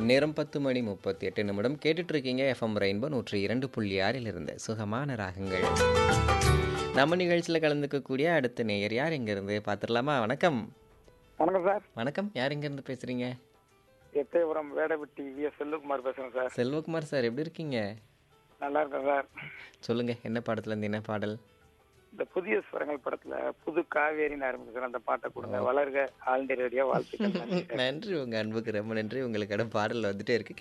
நேரம் பத்து மணி முப்பத்தி எட்டு நிமிடம் கேட்டுட்டு இருக்கீங்க எஃப்எம் ரெயின்போ நூற்றி இரண்டு புள்ளி ஆறில் இருந்து சுகமான ராகங்கள் நம்ம நிகழ்ச்சியில் கலந்துக்கக்கூடிய அடுத்த நேயர் யார் இங்கேருந்து பார்த்துடலாமா வணக்கம் வணக்கம் சார் வணக்கம் யார் இங்கேருந்து பேசுகிறீங்க எட்டயபுரம் வேடப்பட்டி வி எஸ் செல்வகுமார் பேசுறேன் சார் செல்வகுமார் சார் எப்படி இருக்கீங்க நல்லா இருக்கேன் சார் சொல்லுங்கள் என்ன பாடத்துலேருந்து என்ன பாடல் இந்த புதிய ஸ்வரங்கள் படத்துல புது காவேரின்னு ஆரம்பிச்சு சார் அந்த பாட்டை கொடுங்க வளர்க ஆழ்ந்த ரேடியோ வாழ்த்துக்கள் நன்றி சார். நன்றி உங்கள் அன்புக்கு ரொம்ப நன்றி உங்களுக்கான பாடல் வந்துட்டே இருக்கு